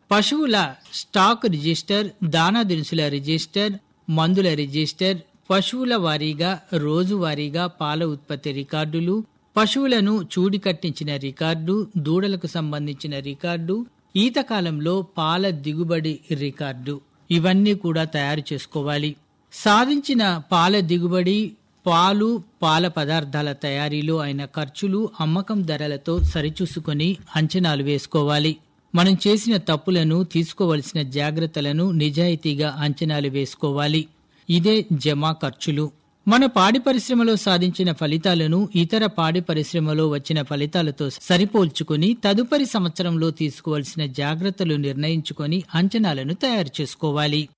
పశువుల stock register దానా దినుసుల register మందుల రిజిస్టర్ పశువుల వారీగా రోజువారీగా పాల ఉత్పత్తి రికార్డులు పశువులను చూడి కట్టించిన రికార్డు దూడలకు సంబంధించిన రికార్డు ఈతకాలంలో పాల దిగుబడి రికార్డు ఇవన్నీ కూడా తయారు చేసుకోవాలి సాధించిన పాల దిగుబడి పాలు పాల పదార్థాల తయారీలో అయిన ఖర్చులు అమ్మకం ధరలతో సరిచూసుకొని అంచనాలు వేసుకోవాలి మనం చేసిన తప్పులను తీసుకోవలసిన జాగ్రత్తలను నిజాయితీగా అంచనాలు వేసుకోవాలి ఇదే జమా ఖర్చులు మన పాడి పరిశ్రమలో సాధించిన ఫలితాలను ఇతర పాడి పరిశ్రమలో వచ్చిన ఫలితాలతో సరిపోల్చుకుని తదుపరి సంవత్సరంలో తీసుకోవాల్సిన జాగ్రత్తలు నిర్ణయించుకొని అంచనాలను తయారు చేసుకోవాలి